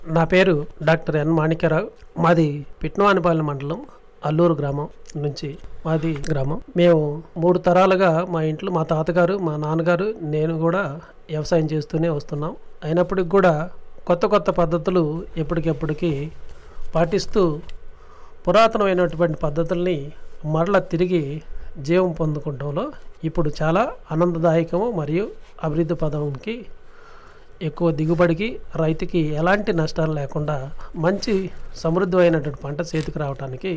నా పేరు doctor N Manikya Rao మాది పిట్నవానిపాలెం మండలం అల్లూరు గ్రామం నుంచి మాది గ్రామం మేము మూడు తరాలుగా మా ఇంట్లో మా తాతగారు మా నాన్నగారు నేను కూడా వ్యవసాయం చేస్తూనే వస్తున్నాం అయినప్పటికి కూడా కొత్త కొత్త పద్ధతులు ఎప్పటికెప్పటికి పాటిస్తూ పురాతనమైనటువంటి పద్ధతుల్ని మరల తిరిగి జీవం పొందుకుంటంలో ఇప్పుడు చాలా ఆనందదాయకము మరియు అభివృద్ధి పదంకి ఎక్కువ దిగుబడికి రైతుకి ఎలాంటి నష్టాలు లేకుండా మంచి సమృద్ధమైనటువంటి పంట చేతికి రావడానికి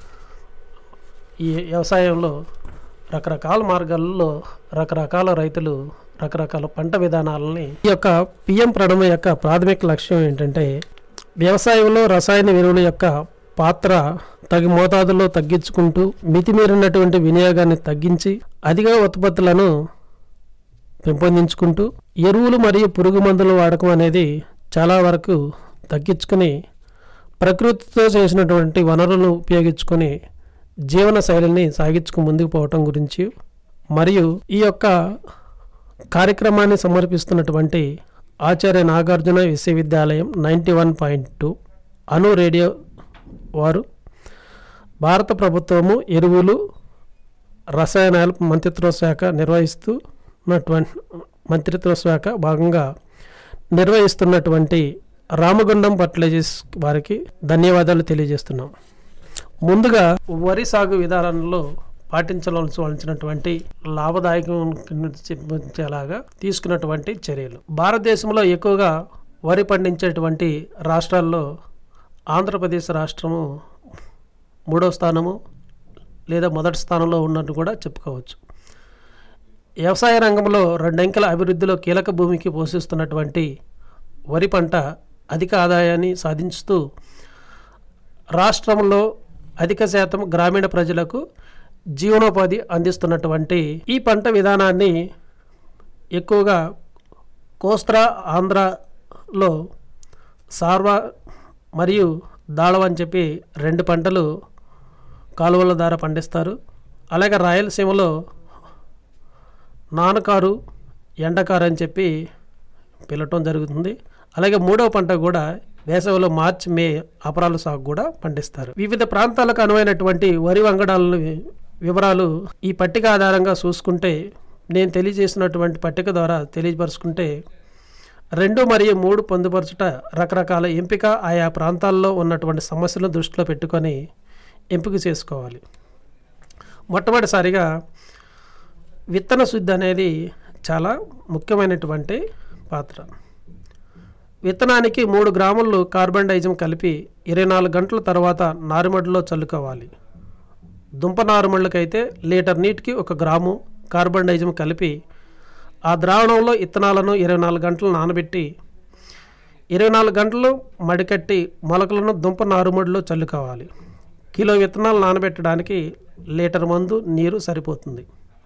ఈ వ్యవసాయంలో రకరకాల మార్గాల్లో రకరకాల రైతులు రకరకాల పంట విధానాలని ఈ యొక్క పిఎం ప్రణమ యొక్క ప్రాథమిక లక్ష్యం ఏంటంటే వ్యవసాయంలో రసాయన ఎరువుల యొక్క పాత్ర తగి మోతాదులో తగ్గించుకుంటూ మితిమీరినటువంటి వినియోగాన్ని తగ్గించి అధిక ఉత్పత్తులను పెంపొందించుకుంటూ ఎరువులు మరియు పురుగు మందుల వాడకం అనేది చాలా వరకు తగ్గించుకొని ప్రకృతితో చేసినటువంటి వనరులను ఉపయోగించుకొని జీవన శైలిని సాగించుకు ముందుకు పోవటం గురించి మరియు ఈ యొక్క కార్యక్రమాన్ని సమర్పిస్తున్నటువంటి ఆచార్య నాగార్జున విశ్వవిద్యాలయం నైంటీ వన్ పాయింట్ టూ అను రేడియో వారు భారత ప్రభుత్వము ఎరువులు రసాయనాల మంత్రిత్వ శాఖ నిర్వహిస్తున్నటువంటి మంత్రిత్వ శాఖ భాగంగా నిర్వహిస్తున్నటువంటి రామగుండం ఫర్టిలైజర్స్ వారికి ధన్యవాదాలు తెలియజేస్తున్నాం ముందుగా వరి సాగు విధానంలో పాటించవలసినటువంటి లాభదాయకం చూపించేలాగా తీసుకున్నటువంటి చర్యలు భారతదేశంలో ఎక్కువగా వరి పండించేటువంటి రాష్ట్రాల్లో ఆంధ్రప్రదేశ్ రాష్ట్రము మూడో స్థానము లేదా మొదటి స్థానంలో ఉన్నట్టు కూడా చెప్పుకోవచ్చు వ్యవసాయ రంగంలో రెండంకెల అభివృద్ధిలో కీలక భూమికి పోషిస్తున్నటువంటి వరి పంట అధిక ఆదాయాన్ని సాధించుతూ రాష్ట్రంలో అధిక శాతం గ్రామీణ ప్రజలకు జీవనోపాధి అందిస్తున్నటువంటి ఈ పంట విధానాన్ని ఎక్కువగా కోస్త్రా ఆంధ్రాలో సార్వ మరియు దాళవ అని చెప్పి రెండు పంటలు కాలువల ద్వారా పండిస్తారు అలాగే రాయలసీమలో నానకారు ఎండకారు అని చెప్పి పిలవటం జరుగుతుంది అలాగే మూడవ పంట కూడా వేసవిలో మార్చి మే అపరాల సాగు కూడా పండిస్తారు వివిధ ప్రాంతాలకు అనువైనటువంటి వరి వంగడాలను వివరాలు ఈ పట్టిక ఆధారంగా చూసుకుంటే నేను తెలియజేసినటువంటి పట్టిక ద్వారా తెలియపరుచుకుంటే రెండు మరియు మూడు పొందుపరచుట రకరకాల ఎంపిక ఆయా ప్రాంతాల్లో ఉన్నటువంటి సమస్యలను దృష్టిలో పెట్టుకొని ఎంపిక చేసుకోవాలి మొట్టమొదటిసారిగా విత్తన శుద్ధి అనేది చాలా ముఖ్యమైనటువంటి పాత్ర విత్తనానికి మూడు గ్రాములు కార్బన్ డైజం కలిపి ఇరవై నాలుగు గంటల తర్వాత నారుమడిలో చల్లుకోవాలి దుంప నారుమళ్ళకైతే లీటర్ నీటికి ఒక గ్రాము కార్బన్ డైజం కలిపి ఆ ద్రావణంలో ఇత్తనాలను ఇరవై నాలుగు గంటలు నానబెట్టి ఇరవై నాలుగు గంటలు మడికట్టి మొలకలను దుంప నారుమడిలో చల్లుకోవాలి కిలో విత్తనాలు నానబెట్టడానికి లీటర్ మందు నీరు సరిపోతుంది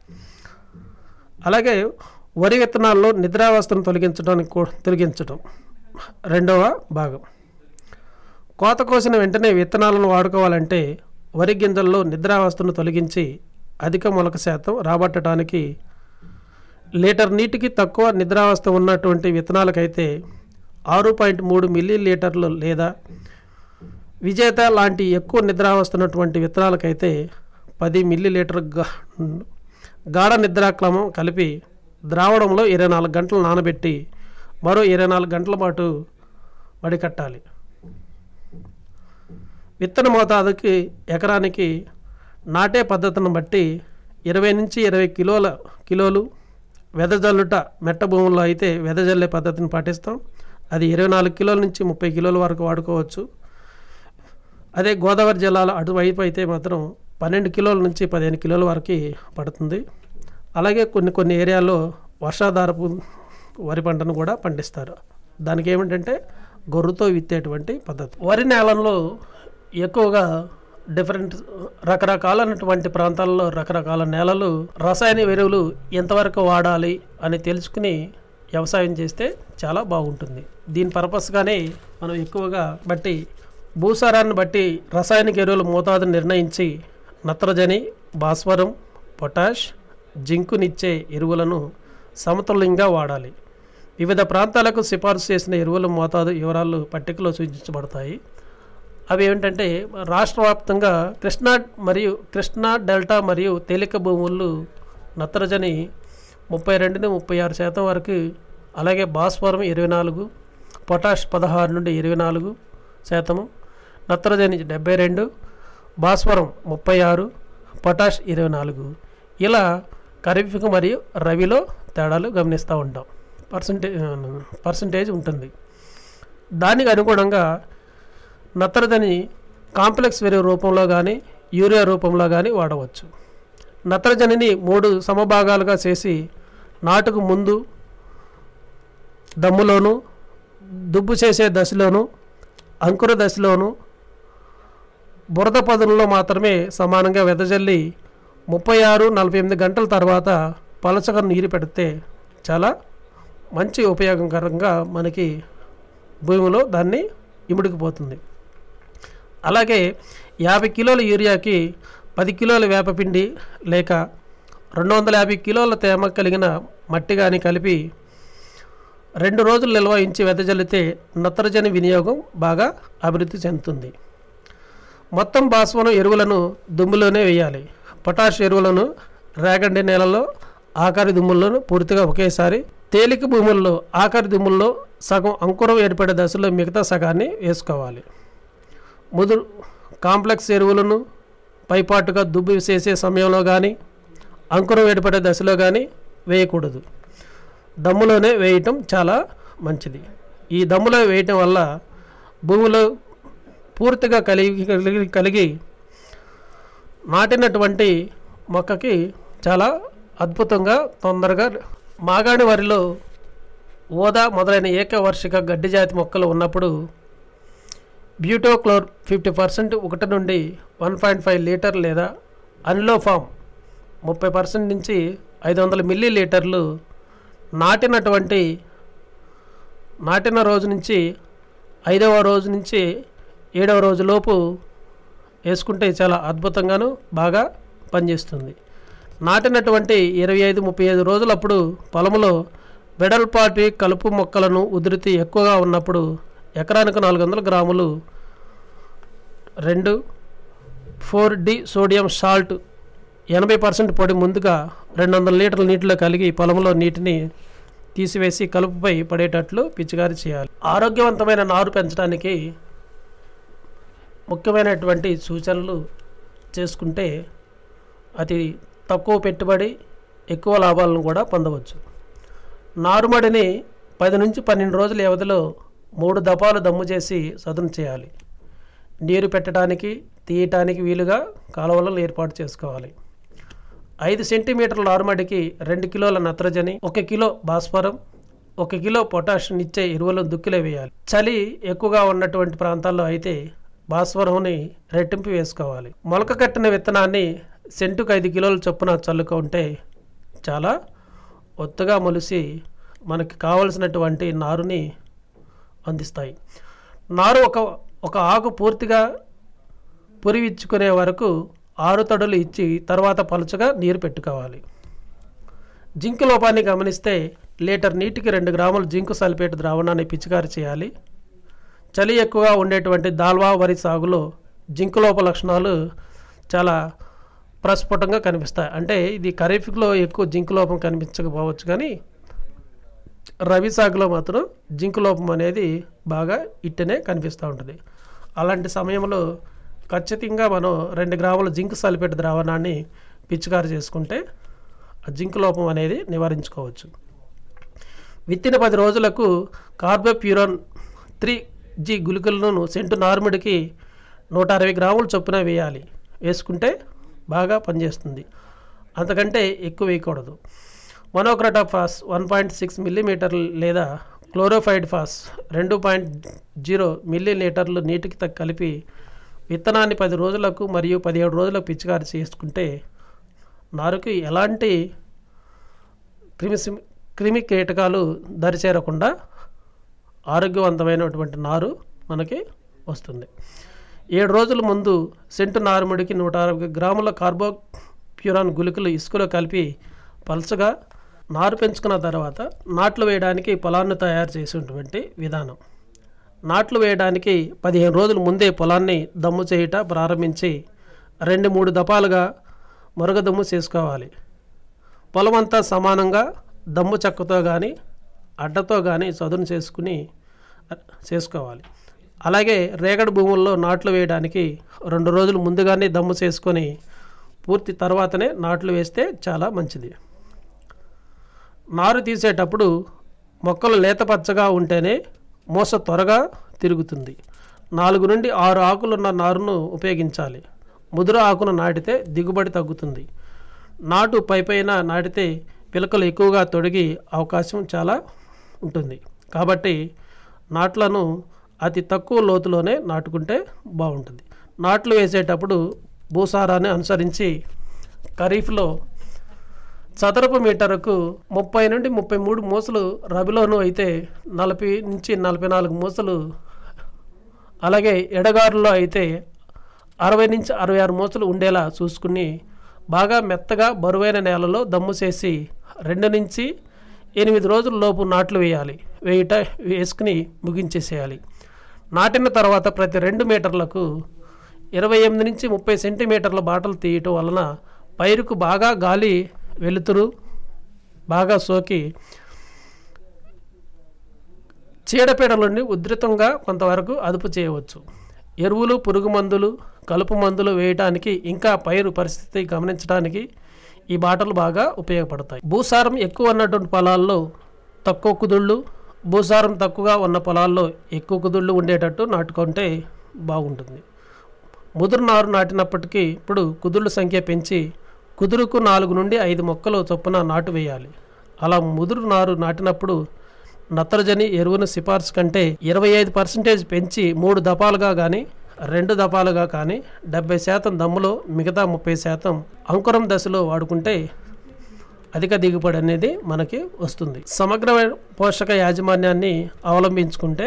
అలాగే వరి విత్తనాల్లో నిద్రావస్థను తొలగించడానికి కూ- తొలగించడం రెండవ భాగం కోత కోసిన వెంటనే విత్తనాలను వాడుకోవాలంటే వరి గింజల్లో నిద్రావస్థను తొలగించి అధిక మొలక శాతం రాబట్టడానికి లీటర్ నీటికి తక్కువ నిద్రావస్థ ఉన్నటువంటి విత్తనాలకైతే ఆరు పాయింట్ మూడు మిల్లీ లీటర్లు లేదా విజేత లాంటి ఎక్కువ నిద్రావస్థ ఉన్నటువంటి విత్తనాలకైతే పది మిల్లీ లీటర్ గా- గాఢ నిద్రాక్రమం కలిపి ద్రావణంలో ఇరవై నాలుగు గంటలు నానబెట్టి మరో ఇరవై నాలుగు గంటల పాటు వడికట్టాలి విత్తన మోతాదుకి ఎకరానికి నాటే పద్ధతిని బట్టి ఇరవై నుంచి ఇరవై కిలోల కిలోలు వెదజల్లుట మెట్ట భూముల్లో అయితే వెదజల్లే పద్ధతిని పాటిస్తాం అది ఇరవై నాలుగు కిలోల నుంచి ముప్పై కిలోల వరకు వాడుకోవచ్చు అదే గోదావరి జిల్లాలో అటువైపు అయితే మాత్రం పన్నెండు కిలోల నుంచి పదిహేను కిలోల వరకు పడుతుంది అలాగే కొన్ని కొన్ని ఏరియాల్లో వర్షాధారపు వరి పంటను కూడా పండిస్తారు దానికి ఏమిటంటే గొర్రుతో విత్తేటువంటి పద్ధతి వరి నేలల్లో ఎక్కువగా డిఫరెంట్ రకరకాలైనటువంటి ప్రాంతాల్లో రకరకాల నేలలు రసాయన ఎరువులు ఎంతవరకు వాడాలి అని తెలుసుకుని వ్యవసాయం చేస్తే చాలా బాగుంటుంది దీని పర్పస్గానే మనం ఎక్కువగా బట్టి భూసారాన్ని బట్టి రసాయనిక ఎరువుల మోతాదును నిర్ణయించి నత్రజని భాస్వరం పొటాష్ జింకునిచ్చే ఎరువులను సమతుల్యంగా వాడాలి వివిధ ప్రాంతాలకు సిఫార్సు చేసిన ఎరువుల మోతాదు వివరాలు పట్టికలో సూచించబడతాయి అవి ఏమిటంటే రాష్ట్ర వ్యాప్తంగా కృష్ణా మరియు కృష్ణా డెల్టా మరియు తేలిక భూములు నత్రజని ముప్పై రెండు నుండి ముప్పై ఆరు శాతం వరకు అలాగే భాస్వరం ఇరవై నాలుగు పొటాష్ పదహారు నుండి ఇరవై నాలుగు శాతము నత్రజని డెబ్బై రెండు భాస్వరం ముప్పై ఆరు పొటాష్ ఇరవై నాలుగు ఇలా ఖరీఫ్ మరియు రవిలో తేడాలు గమనిస్తూ ఉంటాం పర్సంటేజ్ పర్సంటేజ్ ఉంటుంది దానికి అనుగుణంగా నత్రజని కాంప్లెక్స్ ఎరువు రూపంలో కానీ యూరియా రూపంలో కానీ వాడవచ్చు నత్రజనిని మూడు సమభాగాలుగా చేసి నాటుకు ముందు దమ్ములోను దుబ్బు చేసే దశలోను అంకుర దశలోను బురద పదులలో మాత్రమే సమానంగా వెదజల్లి ముప్పై ఆరు నలభై ఎనిమిది గంటల తర్వాత పలచగా నీరు పెడితే చాలా మంచి ఉపయోగకరంగా మనకి భూమిలో దాన్ని ఇముడికిపోతుంది అలాగే యాభై కిలోల యూరియాకి పది కిలోల వేపపిండి లేక రెండు వందల యాభై కిలోల తేమ కలిగిన మట్టి కానీ కలిపి రెండు రోజులు నిల్వ ఉంచి వెదజల్లితే నత్రజని వినియోగం బాగా అభివృద్ధి చెందుతుంది మొత్తం భాస్వరం ఎరువులను దుమ్ములోనే వేయాలి పొటాష్ ఎరువులను రేగండి నేలలో ఆఖరి దుమ్ములను పూర్తిగా ఒకేసారి తేలిక భూముల్లో ఆఖరి దుమ్ముల్లో సగం అంకురం ఏర్పడే దశలో మిగతా సగాన్ని వేసుకోవాలి ముదురు కాంప్లెక్స్ ఎరువులను పైపాటుగా దుబ్బు చేసే సమయంలో కానీ అంకురం ఏర్పడే దశలో కానీ వేయకూడదు దమ్ములోనే వేయటం చాలా మంచిది ఈ దమ్ములో వేయటం వల్ల భూమిలో పూర్తిగా కలిగి కలిగి కలిగి నాటినటువంటి మొక్కకి చాలా అద్భుతంగా తొందరగా మాగాణి వరిలో ఓదా మొదలైన ఏకవార్షిక గడ్డి జాతి మొక్కలు ఉన్నప్పుడు బ్యూటోక్లోర్ ఫిఫ్టీ పర్సెంట్ ఒకటి నుండి వన్ పాయింట్ ఫైవ్ లీటర్ లేదా అన్లోఫామ్ ముప్పై పర్సెంట్ నుంచి ఐదు వందల మిల్లీ లీటర్లు నాటినటువంటి నాటిన రోజు నుంచి ఐదవ రోజు నుంచి ఏడవ రోజు లోపు వేసుకుంటే చాలా అద్భుతంగాను బాగా పనిచేస్తుంది నాటినటువంటి ఇరవై ఐదు ముప్పై ఐదు రోజులప్పుడు పొలంలో వెడల్పాటి కలుపు మొక్కలను ఉధృతి ఎక్కువగా ఉన్నప్పుడు ఎకరానికి నాలుగు వందల గ్రాములు రెండు ఫోర్ డి సోడియం సాల్ట్ ఎనభై పర్సెంట్ పొడి ముందుగా రెండు వందల లీటర్ల నీటిలో కలిగి పొలంలో నీటిని తీసివేసి కలుపుపై పడేటట్లు పిచికారి చేయాలి ఆరోగ్యవంతమైన నారు పెంచడానికి ముఖ్యమైనటువంటి సూచనలు చేసుకుంటే అతి తక్కువ పెట్టుబడి ఎక్కువ లాభాలను కూడా పొందవచ్చు నారుమడిని పది నుంచి పన్నెండు రోజుల వ్యవధిలో మూడు దఫాలు దమ్ము చేసి సదును చేయాలి నీరు పెట్టడానికి తీయటానికి వీలుగా కాలువలను ఏర్పాటు చేసుకోవాలి ఐదు సెంటీమీటర్ల నారుమడికి రెండు కిలోల నత్రజని ఒక కిలో భాస్వరం ఒక కిలో పొటాషియం ఇచ్చే ఎరువులను దుక్కిలో వేయాలి చలి ఎక్కువగా ఉన్నటువంటి ప్రాంతాల్లో అయితే భాస్వరంని రెట్టింపు వేసుకోవాలి మొలక కట్టిన విత్తనాన్ని సెంటుకు ఐదు కిలోల చొప్పున చల్లుకుంటే చాలా ఒత్తుగా మొలిసి మనకి కావలసినటువంటి నారుని అందిస్తాయి నారు ఒక ఒక ఆకు పూర్తిగా పురివిచ్చుకునే వరకు ఆరు తడులు ఇచ్చి తర్వాత పలుచగా నీరు పెట్టుకోవాలి జింకు లోపాన్ని గమనిస్తే లీటర్ నీటికి రెండు గ్రాముల జింకు సల్ఫేట్ ద్రావణాన్ని పిచికారి చేయాలి చలి ఎక్కువగా ఉండేటువంటి దాల్వా వరి సాగులో జింకు లోప లక్షణాలు చాలా ప్రస్ఫుటంగా కనిపిస్తాయి అంటే ఇది ఖరీఫ్లో ఎక్కువ జింకు లోపం కనిపించకపోవచ్చు కానీ రవి సాగులో మాత్రం జింకు లోపం అనేది బాగా ఇట్టనే కనిపిస్తూ ఉంటుంది అలాంటి సమయంలో ఖచ్చితంగా మనం రెండు గ్రాముల జింక్ సల్ఫేట్ ద్రావణాన్ని పిచికారి చేసుకుంటే ఆ జింక్ లోపం అనేది నివారించుకోవచ్చు విత్తిన పది రోజులకు కార్బోప్యూరాన్ త్రీ జీ గుళికలను సెంటు నార్ముడికి నూట అరవై గ్రాముల చొప్పున వేయాలి వేసుకుంటే బాగా పనిచేస్తుంది అంతకంటే ఎక్కువ వేయకూడదు మొనోక్రటాఫాస్ వన్ పాయింట్ సిక్స్ మిల్లీమీటర్లు లేదా క్లోరోఫైడ్ ఫాస్ రెండు పాయింట్ జీరో మిల్లీ లీటర్లు నీటికి తగ్గ కలిపి విత్తనాన్ని పది రోజులకు మరియు పదిహేడు రోజులకు పిచికారి చేసుకుంటే నారుకి ఎలాంటి క్రిమి క్రిమి కీటకాలు దరిచేరకుండా ఆరోగ్యవంతమైనటువంటి నారు మనకి వస్తుంది ఏడు రోజుల ముందు సెంటు నారుముడికి నూట అరవై గ్రాముల కార్బోప్యూరాన్ గుళికలు ఇసుకలో కలిపి పలుచగా నారు పెంచుకున్న తర్వాత నాట్లు వేయడానికి పొలాన్ని తయారు చేసినటువంటి విధానం నాట్లు వేయడానికి పదిహేను రోజుల ముందే పొలాన్ని దమ్ము చేయుట ప్రారంభించి రెండు మూడు దపాలుగా మరుగదమ్ము చేసుకోవాలి పొలం అంతా సమానంగా దమ్ము చెక్కతో కానీ అడ్డతో కానీ చదును చేసుకుని చేసుకోవాలి అలాగే రేగడి భూముల్లో నాట్లు వేయడానికి రెండు రోజులు ముందుగానే దమ్ము చేసుకొని పూర్తి తర్వాతనే నాట్లు వేస్తే చాలా మంచిది నారు తీసేటప్పుడు మొక్కలు లేతపచ్చగా ఉంటేనే మూస త్వరగా తిరుగుతుంది నాలుగు నుండి ఆరు ఆకులున్న నారును ఉపయోగించాలి ముదురు ఆకును నాటితే దిగుబడి తగ్గుతుంది నాటు పైపైన నాటితే పిలకలు ఎక్కువగా తొడిగి అవకాశం చాలా ఉంటుంది కాబట్టి నాట్లను అతి తక్కువ లోతులోనే నాటుకుంటే బాగుంటుంది నాట్లు వేసేటప్పుడు భూసారాన్ని అనుసరించి ఖరీఫ్లో చదరపు మీటరుకు ముప్పై నుండి ముప్పై మూడు మూసలు రబిలోను అయితే నలభై నుంచి నలభై నాలుగు మూసలు అలాగే ఎడగారులో అయితే అరవై నుంచి అరవై ఆరు మూసలు ఉండేలా చూసుకుని బాగా మెత్తగా బరువైన నేలలో దమ్ము చేసి రెండు నుంచి ఎనిమిది రోజుల లోపు నాట్లు వేయాలి వేయట వేసుకుని ముగించేసేయాలి నాటిన తర్వాత ప్రతి రెండు మీటర్లకు ఇరవై ఎనిమిది నుంచి ముప్పై సెంటీమీటర్ల బాటలు తీయటం వలన పైరుకు బాగా గాలి వెలుతురు బాగా సోకి చీడపీడల నుండి ఉధృతంగా కొంతవరకు అదుపు చేయవచ్చు ఎరువులు పురుగు మందులు కలుపు మందులు వేయడానికి ఇంకా పైరు పరిస్థితి గమనించడానికి ఈ బాటలు బాగా ఉపయోగపడతాయి భూసారం ఎక్కువ ఉన్నటువంటి పొలాల్లో తక్కువ కుదుళ్ళు భూసారం తక్కువగా ఉన్న పొలాల్లో ఎక్కువ కుదుళ్ళు ఉండేటట్టు నాటుకుంటే బాగుంటుంది ముదురు నారు నాటినప్పటికీ ఇప్పుడు కుదుళ్ళ సంఖ్య పెంచి కుదురుకు నాలుగు నుండి ఐదు మొక్కలు చొప్పున నాటు వేయాలి అలా ముదురు నారు నాటినప్పుడు నత్రజని ఎరువును సిఫార్సు కంటే ఇరవై ఐదు పర్సెంటేజ్ పెంచి మూడు దపాలుగా కానీ రెండు దపాలుగా కానీ డెబ్బై శాతం దమ్ములో మిగతా ముప్పై శాతం అంకురం దశలో వాడుకుంటే అధిక దిగుబడి అనేది మనకి వస్తుంది సమగ్రమైన పోషక యాజమాన్యాన్ని అవలంబించుకుంటే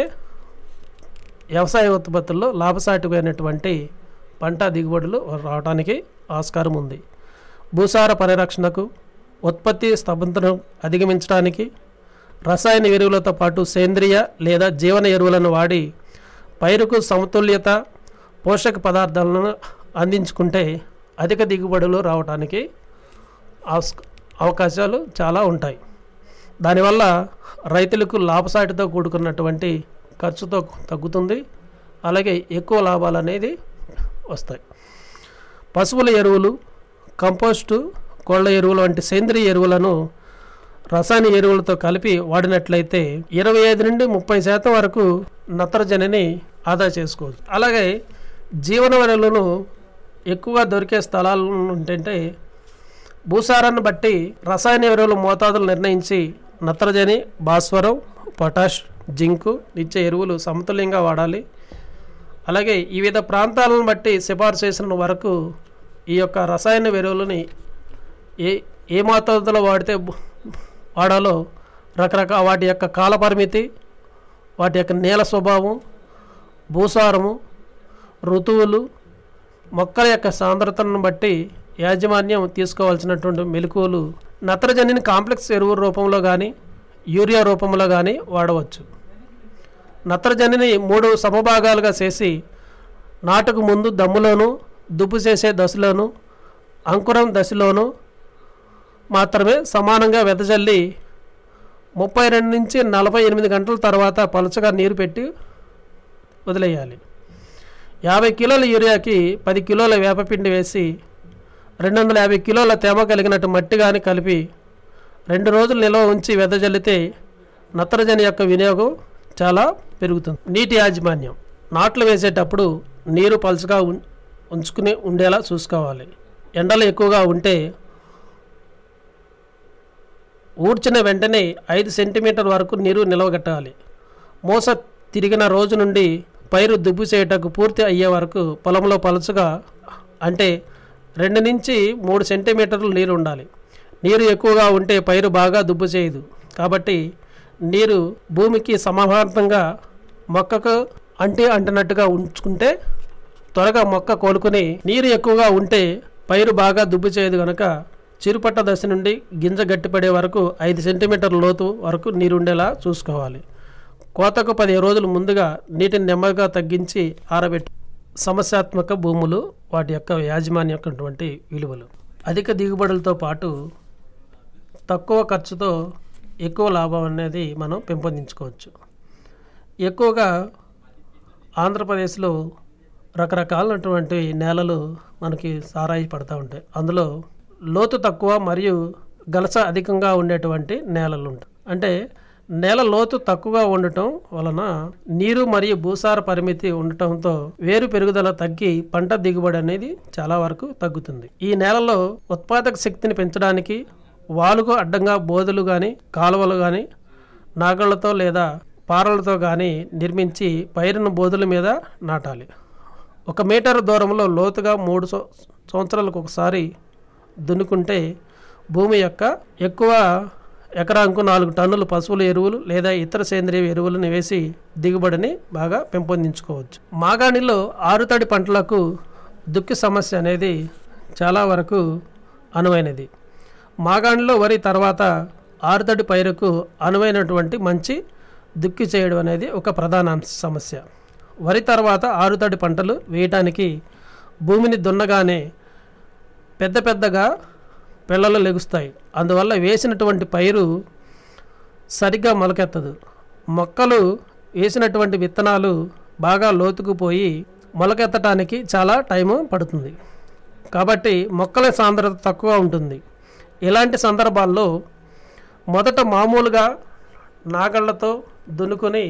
వ్యవసాయ ఉత్పత్తుల్లో లాభసాటిమైనటువంటి పంట దిగుబడులు రావడానికి ఆస్కారం ఉంది భూసార పరిరక్షణకు ఉత్పత్తి స్తబ్దతను అధిగమించడానికి రసాయన ఎరువులతో పాటు సేంద్రియ లేదా జీవన ఎరువులను వాడి పైరుకు సమతుల్యత పోషక పదార్థాలను అందించుకుంటే అధిక దిగుబడులు రావడానికి ఆస్ అవకాశాలు చాలా ఉంటాయి దానివల్ల రైతులకు లాభసాటితో కూడుకున్నటువంటి ఖర్చుతో తగ్గుతుంది అలాగే ఎక్కువ లాభాలు అనేది వస్తాయి పశువుల ఎరువులు కంపోస్టు కోళ్ళ ఎరువులు వంటి సేంద్రియ ఎరువులను రసాయన ఎరువులతో కలిపి వాడినట్లయితే ఇరవై ఐదు నుండి ముప్పై శాతం వరకు నత్రజనిని ఆదా చేసుకోవచ్చు అలాగే జీవన వనరులను ఎక్కువగా దొరికే స్థలాలు ఏంటంటే భూసారాన్ని బట్టి రసాయన ఎరువుల మోతాదులు నిర్ణయించి నత్రజని భాస్వరం పొటాష్ జింకు నిత్య ఎరువులు సమతుల్యంగా వాడాలి అలాగే వివిధ ప్రాంతాలను బట్టి సిఫార్సు చేసిన వరకు ఈ యొక్క రసాయన ఎరువులని ఏ ఏ మోతాదులో వాడితే వాడాలో రకరకాల వాటి యొక్క కాల పరిమితి వాటి యొక్క నేల స్వభావం భూసారము ఋతువులు మొక్కల యొక్క సాంద్రతను బట్టి యాజమాన్యం తీసుకోవాల్సినటువంటి మెలకువలు నత్రజనిని కాంప్లెక్స్ ఎరువు రూపంలో కానీ యూరియా రూపంలో కానీ వాడవచ్చు నత్రజనిని మూడు సమభాగాలుగా చేసి నాటుకు ముందు దమ్ములోను దుబ్బు చేసే దశలోను అంకురం దశలోను మాత్రమే సమానంగా వెదజల్లి ముప్పై రెండు నుంచి నలభై ఎనిమిది గంటల తర్వాత పలుచగా నీరు పెట్టి వదిలేయాలి యాభై కిలోల యూరియాకి పది కిలోల వేపపిండి వేసి రెండు వందల యాభై కిలోల తేమ కలిగినట్టు మట్టి కానీ కలిపి రెండు రోజులు నిల్వ ఉంచి వెదజల్లితే నత్రజని యొక్క వినియోగం చాలా పెరుగుతుంది నీటి యాజమాన్యం నాట్లు వేసేటప్పుడు నీరు పలుచగా ఉం- ఉంచుకుని ఉండేలా చూసుకోవాలి ఎండలు ఎక్కువగా ఉంటే ఊడ్చిన వెంటనే ఐదు సెంటీమీటర్ వరకు నీరు నిలవగట్టాలి మూస తిరిగిన రోజు నుండి పైరు దుబ్బు చేయటకు పూర్తి అయ్యే వరకు పొలంలో పలుచగా అంటే రెండు నుంచి మూడు సెంటీమీటర్లు నీరు ఉండాలి నీరు ఎక్కువగా ఉంటే పైరు బాగా దుబ్బు చేయదు కాబట్టి నీరు భూమికి సమానార్థంగా మొక్కకు అంటే అంటినట్టుగా ఉంచుకుంటే త్వరగా మొక్క కోలుకుని నీరు ఎక్కువగా ఉంటే పైరు బాగా దుబ్బు చేయదు కనుక చిరుపట్ట దశ నుండి గింజ గట్టిపడే వరకు ఐదు సెంటీమీటర్ల లోతు వరకు నీరు ఉండేలా చూసుకోవాలి కోతకు పదిహేను రోజులు ముందుగా నీటిని నెమ్మదిగా తగ్గించి ఆరబెట్టి సమస్యాత్మక భూములు వాటి యొక్క యాజమాన్యటువంటి విలువలు అధిక దిగుబడులతో పాటు తక్కువ ఖర్చుతో ఎక్కువ లాభం అనేది మనం పెంపొందించుకోవచ్చు ఎక్కువగా ఆంధ్రప్రదేశ్లో రకరకాలైనటువంటి నేలలు మనకి సారాయి పడతా ఉంటాయి అందులో లోతు తక్కువ మరియు గలస అధికంగా ఉండేటువంటి నేలలు ఉంటాయి అంటే నేల లోతు తక్కువగా ఉండటం వలన నీరు మరియు భూసార పరిమితి ఉండటంతో వేరు పెరుగుదల తగ్గి పంట దిగుబడి అనేది చాలా వరకు తగ్గుతుంది ఈ నేలలో ఉత్పాదక శక్తిని పెంచడానికి వాలుకు అడ్డంగా బోధలు కానీ కాలువలు కానీ నాగళ్లతో లేదా పారలతో కానీ నిర్మించి పైరును బోధుల మీద నాటాలి ఒక మీటర్ దూరంలో లోతుగా మూడు సం- సంవత్సరాలకు ఒకసారి దున్నుకుంటే భూమి యొక్క ఎక్కువ ఎకరాకు నాలుగు టన్నుల పశువుల ఎరువులు లేదా ఇతర సేంద్రియ ఎరువులను వేసి దిగుబడిని బాగా పెంపొందించుకోవచ్చు మాగాణిలో ఆరుతడి పంటలకు దుక్కి సమస్య అనేది చాలా వరకు అనువైనది మాగాణిలో వరి తర్వాత ఆరుతడి పైరుకు అనువైనటువంటి మంచి దుక్కి చేయడం అనేది ఒక ప్రధాన అంశ- సమస్య వరి తర్వాత ఆరుతడి పంటలు వేయటానికి భూమిని దున్నగానే పెద్ద పెద్దగా పిల్లలు లెగుస్తాయి అందువల్ల వేసినటువంటి పైరు సరిగ్గా మొలకెత్తదు మొక్కలు వేసినటువంటి విత్తనాలు బాగా లోతుకుపోయి మొలకెత్తడానికి చాలా టైము పడుతుంది కాబట్టి మొక్కల సాంద్రత తక్కువ ఉంటుంది ఇలాంటి సందర్భాల్లో మొదట మామూలుగా నాగళ్లతో దున్నుకొని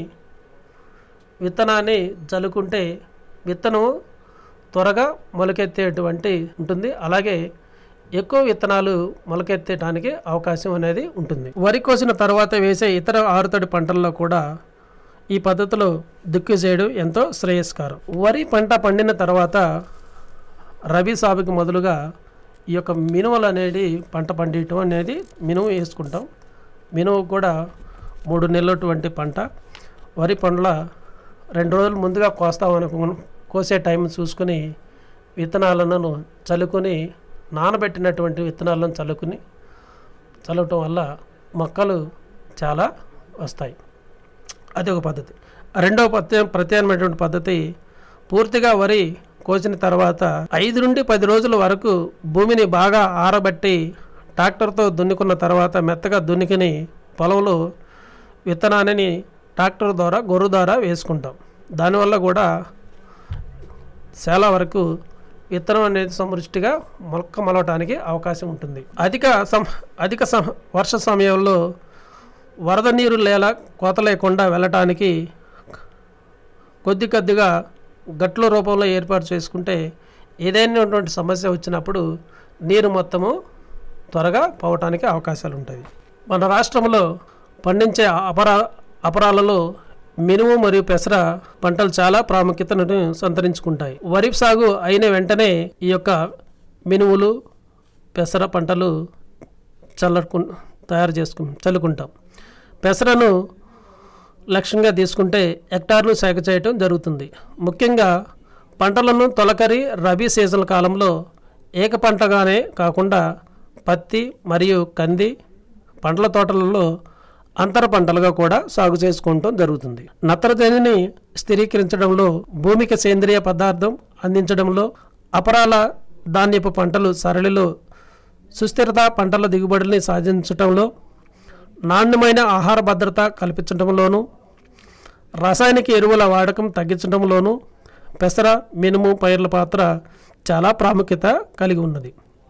విత్తనాన్ని జల్లుకుంటే విత్తనం త్వరగా మొలకెత్తేటువంటి ఉంటుంది అలాగే ఎక్కువ విత్తనాలు మొలకెత్తేటానికి అవకాశం అనేది ఉంటుంది వరి కోసిన తర్వాత వేసే ఇతర ఆరుతడి పంటల్లో కూడా ఈ పద్ధతిలో దుక్కి చేయడం ఎంతో శ్రేయస్కరం వరి పంట పండిన తర్వాత రబీ సాగుకి మొదలుగా ఈ యొక్క మినుములు అనేది పంట పండియటం అనేది మినుము వేసుకుంటాం మినుము కూడా మూడు నెలలటువంటి పంట వరి పండ్ల రెండు రోజులు ముందుగా కోస్తాం అనుకు కోసే టైం చూసుకుని విత్తనాలను చల్లుకొని నానబెట్టినటువంటి విత్తనాలను చల్లుకుని చల్లటం వల్ల మొక్కలు చాలా వస్తాయి అది ఒక పద్ధతి రెండవ ప్రత్యే ప్రత్యామ్నాయమైనటువంటి పద్ధతి పూర్తిగా వరి కోసిన తర్వాత ఐదు నుండి పది రోజుల వరకు భూమిని బాగా ఆరబెట్టి ట్రాక్టర్తో దున్నుకున్న తర్వాత మెత్తగా దున్నుకుని పొలంలో విత్తనాన్ని ట్రాక్టర్ ద్వారా గొర్రు ద్వారా వేసుకుంటాం దానివల్ల కూడా చాలా వరకు విత్తనం అనేది సమృష్టిగా మొలక మొలవటానికి అవకాశం ఉంటుంది అధిక సం అధిక సమ వర్ష సమయంలో వరద నీరు లేలా కోత లేకుండా వెళ్ళటానికి కొద్ది కొద్దిగా గట్ల రూపంలో ఏర్పాటు చేసుకుంటే ఏదైనటువంటి సమస్య వచ్చినప్పుడు నీరు మొత్తము త్వరగా పోవటానికి అవకాశాలు ఉంటాయి మన రాష్ట్రంలో పండించే అపరా అపరాలలో మినుము మరియు పెసర పంటలు చాలా ప్రాముఖ్యతను సంతరించుకుంటాయి వరి సాగు అయిన వెంటనే ఈ యొక్క మినుములు పెసర పంటలు చల్లకు తయారు చేసుకు చల్లుకుంటాం పెసరను లక్ష్యంగా తీసుకుంటే హెక్టార్లు సాగు చేయటం జరుగుతుంది ముఖ్యంగా పంటలను తొలకరి రబీ సీజన్ కాలంలో ఏక పంటగానే కాకుండా పత్తి మరియు కంది పంటల తోటలలో అంతర పంటలుగా కూడా సాగు చేసుకోవటం జరుగుతుంది నత్రజనిని స్థిరీకరించడంలో భూమికి సేంద్రియ పదార్థం అందించడంలో అపరాల ధాన్యపు పంటలు సరళిలో సుస్థిరత పంటల దిగుబడిని సాధించడంలో నాణ్యమైన ఆహార భద్రత కల్పించడంలోనూ రాసాయనిక ఎరువుల వాడకం తగ్గించడంలోనూ పెసర మినుము పైర్ల పాత్ర చాలా ప్రాముఖ్యత కలిగి ఉన్నది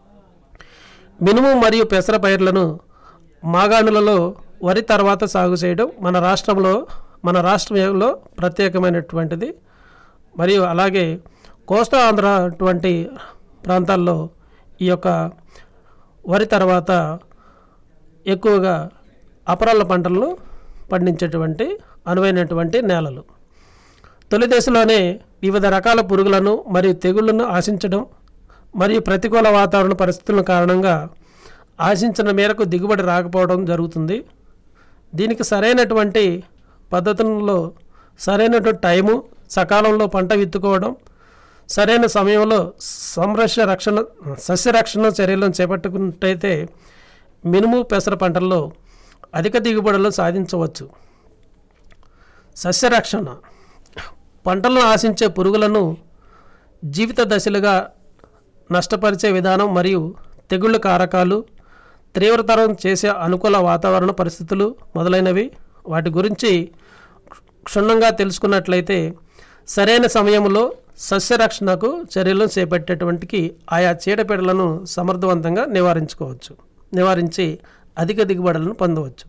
మినుము మరియు పెసర పైర్లను మాగాణులలో వరి తర్వాత సాగు చేయడం మన రాష్ట్రంలో మన రాష్ట్రంలో ప్రత్యేకమైనటువంటిది మరియు అలాగే కోస్తా ఆంధ్ర అటువంటి ప్రాంతాల్లో ఈ యొక్క వరి తర్వాత ఎక్కువగా అపరాల పంటలను పండించేటువంటి అనువైనటువంటి నేలలు తొలి దశలోనే వివిధ రకాల పురుగులను మరియు తెగుళ్లను ఆశించడం మరియు ప్రతికూల వాతావరణ పరిస్థితుల కారణంగా ఆశించిన మేరకు దిగుబడి రాకపోవడం జరుగుతుంది దీనికి సరైనటువంటి పద్ధతుల్లో సరైనటువంటి టైము సకాలంలో పంట విత్తుకోవడం సరైన సమయంలో సంరక్ష రక్షణ సస్యరక్షణ చర్యలను చేపట్టుకున్నట్టయితే మినుము పెసర పంటల్లో అధిక దిగుబడులు సాధించవచ్చు సస్యరక్షణ పంటలను ఆశించే పురుగులను జీవిత దశలుగా నష్టపరిచే విధానం మరియు తెగుళ్ళ కారకాలు తీవ్రతరం చేసే అనుకూల వాతావరణ పరిస్థితులు మొదలైనవి వాటి గురించి క్షుణ్ణంగా తెలుసుకున్నట్లయితే సరైన సమయంలో సస్యరక్షణకు చర్యలను చేపట్టేటువంటికి ఆయా చీడపీడలను సమర్థవంతంగా నివారించుకోవచ్చు నివారించి అధిక దిగుబడులను పొందవచ్చు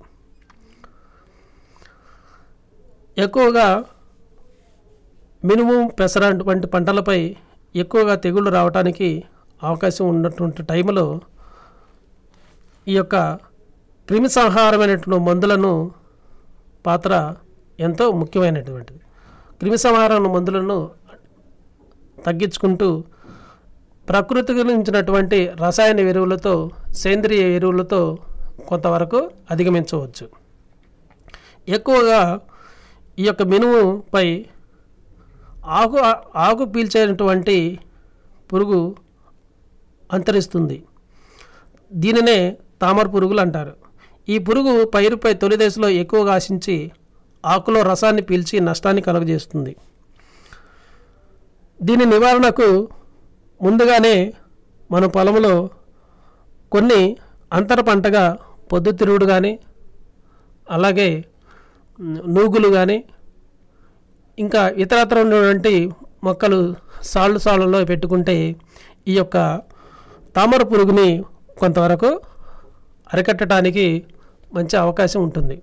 ఎక్కువగా మినుము పెసర వంటి పంటలపై ఎక్కువగా తెగుళ్ళు రావడానికి అవకాశం ఉన్నటువంటి టైంలో ఈ యొక్క క్రిమి సంహారమైనటువంటి మందులను పాత్ర ఎంతో ముఖ్యమైనటువంటిది క్రిమి సంహార మందులను తగ్గించుకుంటూ ప్రకృతికి నుంచినటువంటి రసాయన ఎరువులతో సేంద్రియ ఎరువులతో కొంతవరకు అధిగమించవచ్చు ఎక్కువగా ఈ యొక్క మినుముపై ఆకు ఆకు పీల్చేటువంటి పురుగు అంతరిస్తుంది దీనినే తామర పురుగులు అంటారు ఈ పురుగు పైరుపై తొలి దశలో ఎక్కువగా ఆశించి ఆకులో రసాన్ని పీల్చి నష్టాన్ని కలుగజేస్తుంది దీని నివారణకు ముందుగానే మన పొలంలో కొన్ని అంతర పంటగా పొద్దుతిరుగుడు కానీ అలాగే నూగులు కానీ ఇంకా ఇతరత్ర ఉన్నటువంటి మొక్కలు సాళ్ళు సాళ్ళలో పెట్టుకుంటే ఈ యొక్క తామర పురుగుని కొంతవరకు అరికట్టడానికి మంచి అవకాశం ఉంటుంది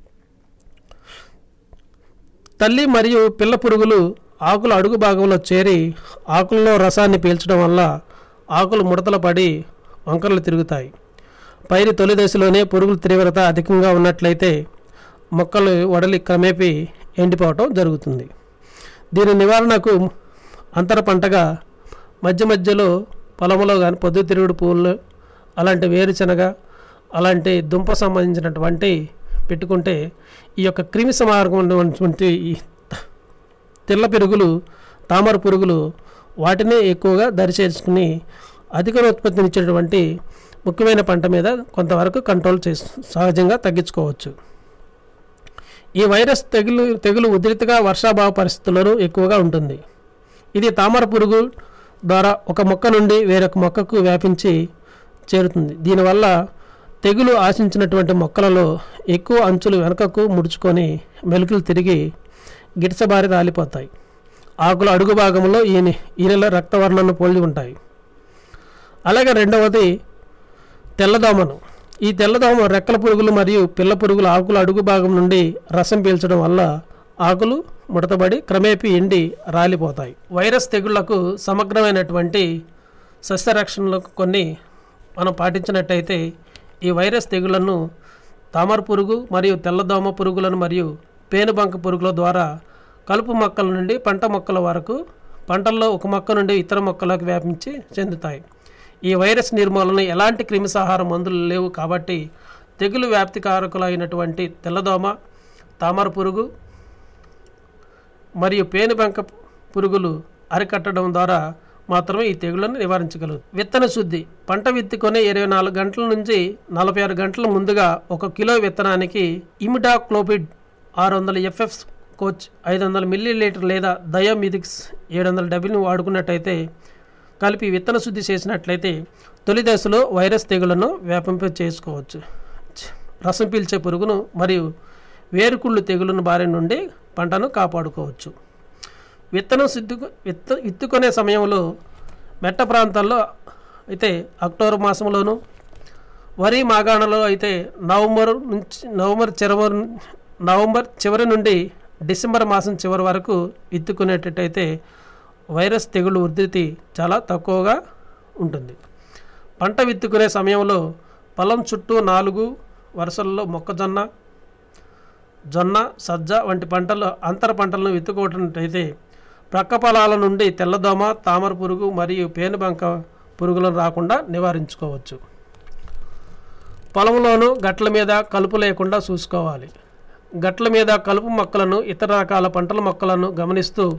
తల్లి మరియు పిల్ల పురుగులు ఆకుల అడుగు భాగంలో చేరి ఆకుల్లో రసాన్ని పీల్చడం వల్ల ఆకులు ముడతలు పడి వంకరలు తిరుగుతాయి పైరు తొలి దశలోనే పురుగుల తీవ్రత అధికంగా ఉన్నట్లయితే మొక్కలు వడలి క్రమేపీ ఎండిపోవటం జరుగుతుంది దీని నివారణకు అంతర పంటగా మధ్య మధ్యలో పొలంలో కానీ పొద్దుతిరుగుడు పువ్వులు అలాంటి వేరుశనగ అలాంటి దుంప సంబంధించినటువంటి పెట్టుకుంటే ఈ యొక్క క్రిమి సమార్గం ఉన్నటువంటి ఈ తెల్ల పెరుగులు తామర పురుగులు వాటినే ఎక్కువగా దరిచేర్చుకుని అధిక ఉత్పత్తినిచ్చేటువంటి ముఖ్యమైన పంట మీద కొంతవరకు కంట్రోల్ చేసి సహజంగా తగ్గించుకోవచ్చు ఈ వైరస్ తెగులు తెగులు ఉధృతిగా వర్షాభావ పరిస్థితులను ఎక్కువగా ఉంటుంది ఇది తామర పురుగు ద్వారా ఒక మొక్క నుండి వేరొక మొక్కకు వ్యాపించి చేరుతుంది దీనివల్ల తెగులు ఆశించినటువంటి మొక్కలలో ఎక్కువ అంచులు వెనుకకు ముడుచుకొని మెలుకులు తిరిగి గిడసబారి రాలిపోతాయి ఆకుల అడుగు భాగంలో ఈ ఈనెల రక్తవర్ణను పోలి ఉంటాయి అలాగే రెండవది తెల్లదోమను ఈ తెల్లదోమ రెక్కల పురుగులు మరియు పిల్ల పురుగులు ఆకుల అడుగు భాగం నుండి రసం పీల్చడం వల్ల ఆకులు ముడతబడి క్రమేపీ ఎండి రాలిపోతాయి వైరస్ తెగుళ్లకు సమగ్రమైనటువంటి సస్యరక్షణలకు కొన్ని మనం పాటించినట్టయితే ఈ వైరస్ తెగుళ్లను తామర పురుగు మరియు తెల్లదోమ పురుగులను మరియు పేనుబంక పురుగుల ద్వారా కలుపు మొక్కల నుండి పంట మొక్కల వరకు పంటల్లో ఒక మొక్క నుండి ఇతర మొక్కలకు వ్యాపించి చెందుతాయి ఈ వైరస్ నిర్మూలన ఎలాంటి క్రిమిసంహార మందులు లేవు కాబట్టి తెగులు వ్యాప్తి కారకులైనటువంటి తెల్లదోమ తామర పురుగు మరియు పేనుబంక పురుగులు అరికట్టడం ద్వారా మాత్రమే ఈ తెగుళ్లను నివారించగలదు విత్తన శుద్ధి పంట విత్తుకొని ఇరవై నాలుగు గంటల నుంచి నలభై ఆరు గంటల ముందుగా ఒక కిలో విత్తనానికి ఇమిడాక్లోపిడ్ ఆరు వందల ఎఫ్ఎఫ్ కోచ్ ఐదు వందల మిల్లీ లీటర్ లేదా దయోమిదిక్స్ ఏడు వందల డబ్ల్యూని వాడుకున్నట్టయితే కలిపి విత్తన శుద్ధి చేసినట్లయితే తొలి దశలో వైరస్ తెగులను వ్యాపింప చేసుకోవచ్చు రసం పీల్చే పురుగును మరియు వేరుకుళ్ళు తెగులను బారి నుండి పంటను కాపాడుకోవచ్చు విత్తనం సిద్ధు విత్త విత్తుకునే సమయంలో మెట్ట ప్రాంతాల్లో అయితే అక్టోబర్ మాసంలోను వరి మాగాణలో అయితే నవంబర్ నుంచి నవంబర్ చివరి నవంబర్ చివరి నుండి డిసెంబర్ మాసం చివరి వరకు విత్తుకునేటట్టయితే వైరస్ తెగులు ఉధృతి చాలా తక్కువగా ఉంటుంది పంట విత్తుకునే సమయంలో పొలం చుట్టూ నాలుగు వరుసల్లో మొక్కజొన్న జొన్న సజ్జ వంటి పంటలు అంతర పంటలను విత్తుకోవటట్టయితే ప్రక్క పొలాల నుండి తెల్లదోమ తామర పురుగు మరియు పేనుబంక పురుగులను రాకుండా నివారించుకోవచ్చు పొలంలోనూ గట్ల మీద కలుపు లేకుండా చూసుకోవాలి గట్ల మీద కలుపు మొక్కలను ఇతర రకాల పంటల మొక్కలను గమనిస్తూ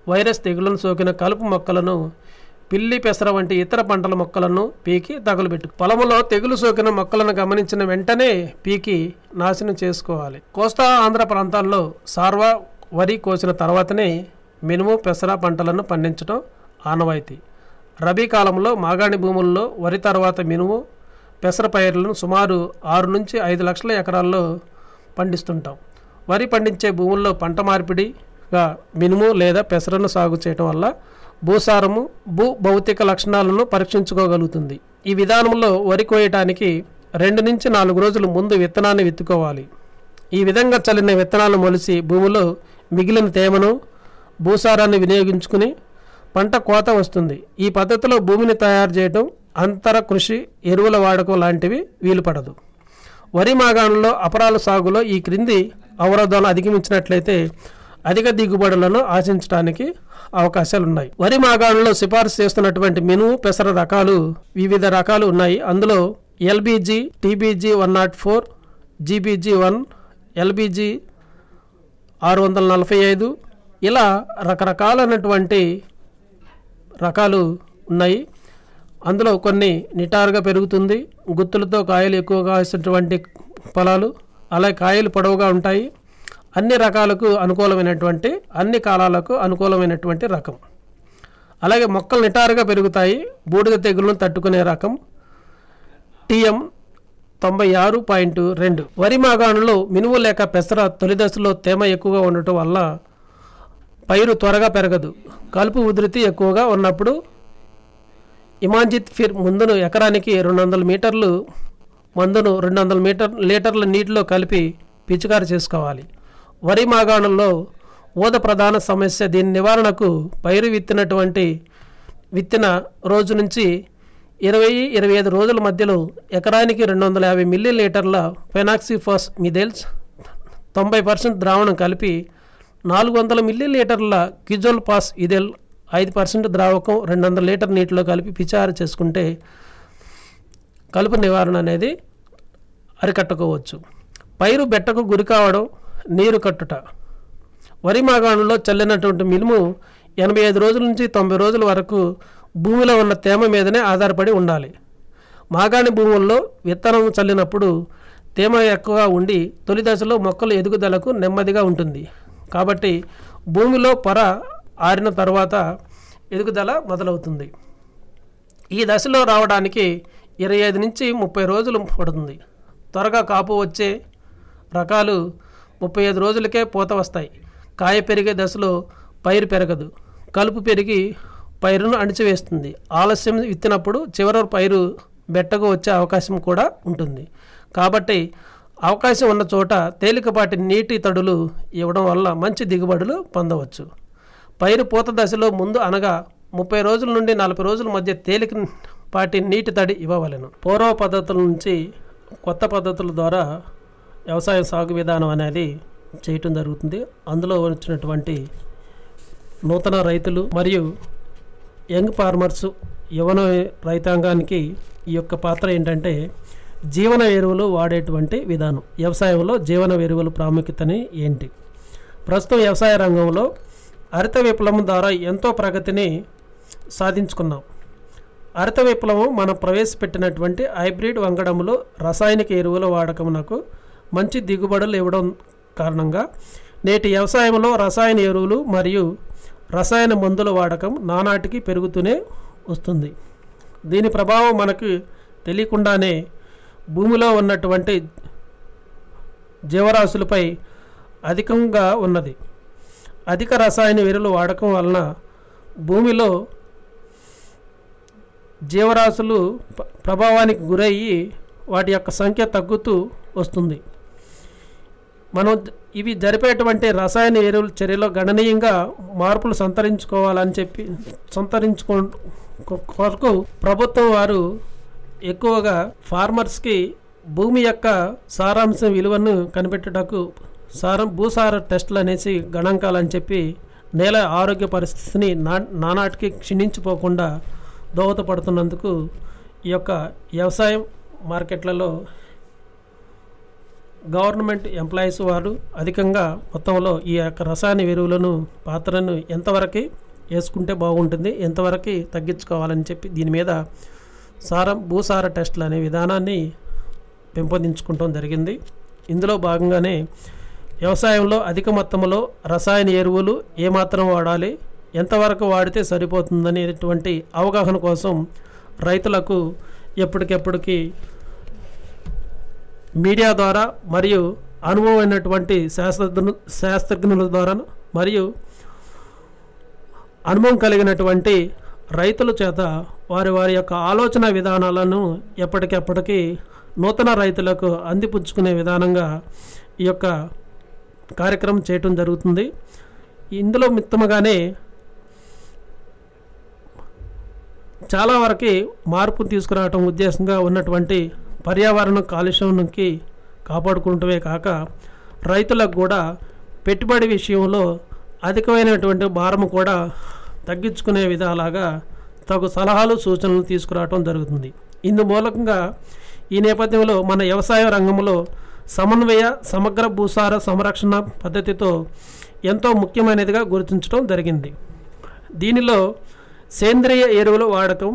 వైరస్ తెగులను సోకిన కలుపు మొక్కలను పిల్లి పెసర వంటి ఇతర పంటల మొక్కలను పీకి తగులుబెట్టు పొలములో తెగులు సోకిన మొక్కలను గమనించిన వెంటనే పీకి నాశనం చేసుకోవాలి కోస్తా ఆంధ్ర ప్రాంతాల్లో సార్వా వరి కోసిన తర్వాతనే మినుము పెసర పంటలను పండించడం ఆనవాయితీ రబీ కాలంలో మాగాణి భూముల్లో వరి తర్వాత మినుము పెసర పైర్లను సుమారు ఆరు నుంచి ఐదు లక్షల ఎకరాల్లో పండిస్తుంటాం వరి పండించే భూముల్లో పంట మార్పిడిగా మినుము లేదా పెసరను సాగు చేయటం వల్ల భూసారము భూ భౌతిక లక్షణాలను పరీక్షించుకోగలుగుతుంది ఈ విధానంలో వరి కోయటానికి రెండు నుంచి నాలుగు రోజుల ముందు విత్తనాన్ని విత్తుకోవాలి ఈ విధంగా చల్లిన విత్తనాలు మొలిసి భూమిలో మిగిలిన తేమను భూసారాన్ని వినియోగించుకుని పంట కోత వస్తుంది ఈ పద్ధతిలో భూమిని తయారు చేయడం అంతర కృషి ఎరువుల వాడకం లాంటివి వీలుపడదు వరి మాగాణంలో అపరాల సాగులో ఈ క్రింది అవరోధాలు అధిగమించినట్లయితే అధిక దిగుబడులను ఆశించడానికి అవకాశాలు ఉన్నాయి వరి మాగాణంలో సిఫారసు చేస్తున్నటువంటి మినుము పెసర రకాలు వివిధ రకాలు ఉన్నాయి అందులో LBG TBG one nought four GBG one LBG ఆరు వందల నలభై ఐదు ఇలా రకరకాలైనటువంటి రకాలు ఉన్నాయి అందులో కొన్ని నిటారుగా పెరుగుతుంది గుత్తులతో కాయలు ఎక్కువగా వేసినటువంటి పొలాలు అలాగే కాయలు పొడవుగా ఉంటాయి అన్ని రకాలకు అనుకూలమైనటువంటి అన్ని కాలాలకు అనుకూలమైనటువంటి రకం అలాగే మొక్కలు నిటారుగా పెరుగుతాయి బూడిద తెగులను తట్టుకునే రకం టీఎం తొంభై ఆరు పాయింట్ రెండు వరి మాగాణంలో మినుము లేక పెసర తొలి దశలో తేమ ఎక్కువగా ఉండటం వల్ల పైరు త్వరగా పెరగదు కలుపు ఉధృతి ఎక్కువగా ఉన్నప్పుడు ఇమాంజిత్ ఫిర్ ముందును ఎకరానికి రెండు వందల మీటర్లు మందును రెండు వందల మీటర్ లీటర్ల నీటిలో కలిపి పిచికారి చేసుకోవాలి వరి మాగాణంలో ఊద ప్రధాన సమస్య దీని నివారణకు పైరు విత్తినటువంటి విత్తిన రోజు నుంచి ఇరవై ఇరవై ఐదు రోజుల మధ్యలో ఎకరానికి రెండు వందల యాభై మిల్లీ లీటర్ల ఫెనాక్సిఫాస్ మిథైల్స్ తొంభై పర్సెంట్ ద్రావణం కలిపి నాలుగు వందల మిల్లీ లీటర్ల క్యూజోల్ పాస్ ఇదెల్ ఐదు పర్సెంట్ ద్రావకం రెండు వందల లీటర్ నీటిలో కలిపి పిచారు చేసుకుంటే కలుపు నివారణ అనేది అరికట్టుకోవచ్చు పైరు బెట్టకు గురి కావడం నీరు కట్టుట వరి మాగాణంలో చల్లినటువంటి మినుము ఎనభై ఐదు రోజుల నుంచి తొంభై రోజుల వరకు భూమిలో ఉన్న తేమ మీదనే ఆధారపడి ఉండాలి మాగాణి భూముల్లో విత్తనం చల్లినప్పుడు తేమ ఎక్కువగా ఉండి తొలి దశలో మొక్కల ఎదుగుదలకు నెమ్మదిగా ఉంటుంది కాబట్టి భూమిలో పొర ఆరిన తర్వాత ఎదుగుదల మొదలవుతుంది ఈ దశలో రావడానికి ఇరవై ఐదు నుంచి ముప్పై రోజులు పడుతుంది త్వరగా కాపు వచ్చే రకాలు ముప్పై ఐదు రోజులకే పూత వస్తాయి కాయ పెరిగే దశలో పైరు పెరగదు కలుపు పెరిగి పైరును అణిచివేస్తుంది ఆలస్యం విత్తినప్పుడు చివరి పైరు బెట్టకు వచ్చే అవకాశం కూడా ఉంటుంది కాబట్టి అవకాశం ఉన్న చోట తేలికపాటి నీటి తడులు ఇవ్వడం వల్ల మంచి దిగుబడులు పొందవచ్చు పైరు పూత దశలో ముందు అనగా ముప్పై రోజుల నుండి నలభై రోజుల మధ్య తేలికపాటి నీటి తడి ఇవ్వవలెను పూర్వ పద్ధతుల నుంచి కొత్త పద్ధతుల ద్వారా వ్యవసాయ సాగు విధానం అనేది చేయటం జరుగుతుంది అందులో వచ్చినటువంటి నూతన రైతులు మరియు యంగ్ ఫార్మర్స్ యువన రైతాంగానికి ఈ యొక్క పాత్ర ఏంటంటే జీవన ఎరువులు వాడేటువంటి విధానం వ్యవసాయంలో జీవన ఎరువుల ప్రాముఖ్యతని ఏంటి ప్రస్తుతం వ్యవసాయ రంగంలో హరిత విప్లవం ద్వారా ఎంతో ప్రగతిని సాధించుకున్నాం హరిత విప్లవం మనం ప్రవేశపెట్టినటువంటి హైబ్రిడ్ వంగడంలో రసాయనిక ఎరువుల వాడకమునకు మంచి దిగుబడులు ఇవ్వడం కారణంగా నేటి వ్యవసాయంలో రసాయన ఎరువులు మరియు రసాయన మందుల వాడకం నానాటికి పెరుగుతూనే వస్తుంది దీని ప్రభావం మనకు తెలియకుండానే భూమిలో ఉన్నటువంటి జీవరాశులపై అధికంగా ఉన్నది అధిక రసాయన ఎరువుల వాడకం వలన భూమిలో జీవరాశులు ప- ప్రభావానికి గురయ్యి వాటి యొక్క సంఖ్య తగ్గుతూ వస్తుంది మనం ద- ఇవి జరిపేటువంటి రసాయన ఎరువుల చర్యలో గణనీయంగా మార్పులు సంతరించుకోవాలని చెప్పి సంతరించుకో కొ- కొరకు ప్రభుత్వం వారు ఎక్కువగా ఫార్మర్స్కి భూమి యొక్క సారాంశం విలువను కనిపెట్టుటకు సారం భూసార టెస్టులు అనేసి గణాంకాలని చెప్పి నేల ఆరోగ్య పరిస్థితిని నా నానాటికి క్షీణించిపోకుండా దోహదపడుతున్నందుకు ఈ యొక్క వ్యవసాయం మార్కెట్లలో గవర్నమెంట్ ఎంప్లాయీస్ వారు అధికంగా మొత్తంలో ఈ యొక్క రసాయన ఎరువులను పాత్రను ఎంతవరకు వేసుకుంటే బాగుంటుంది ఎంతవరకు తగ్గించుకోవాలని చెప్పి దీని మీద సారం భూసార టెస్టులు అనే విధానాన్ని పెంపొందించుకుంటాం జరిగింది ఇందులో భాగంగానే వ్యవసాయంలో అధిక మొత్తంలో రసాయన ఎరువులు ఏమాత్రం వాడాలి ఎంతవరకు వాడితే సరిపోతుందనేటువంటి అవగాహన కోసం రైతులకు ఎప్పటికెప్పటికి మీడియా ద్వారా మరియు అనుభవమైనటువంటి శాస్త్రజ్ఞు శాస్త్రజ్ఞుల ద్వారా మరియు అనుభవం కలిగినటువంటి రైతుల చేత వారి వారి యొక్క ఆలోచన విధానాలను ఎప్పటికెప్పటికీ నూతన రైతులకు అందిపుచ్చుకునే విధానంగా ఈ యొక్క కార్యక్రమం చేయటం జరుగుతుంది ఇందులో మిత్తముగానే చాలా వరకు మార్పు తీసుకురావటం ఉద్దేశంగా ఉన్నటువంటి పర్యావరణ కాలుష్యానికి కాపాడుకుంటమే కాక రైతులకు కూడా పెట్టుబడి విషయంలో అధికమైనటువంటి భారం కూడా తగ్గించుకునే విధాలాగా తగు సలహాలు సూచనలు తీసుకురావటం జరుగుతుంది ఇందు మూలకంగా ఈ నేపథ్యంలో మన వ్యవసాయ రంగంలో సమన్వయ సమగ్ర భూసార సంరక్షణ పద్ధతితో ఎంతో ముఖ్యమైనదిగా గుర్తించడం జరిగింది దీనిలో సేంద్రియ ఎరువుల వాడకం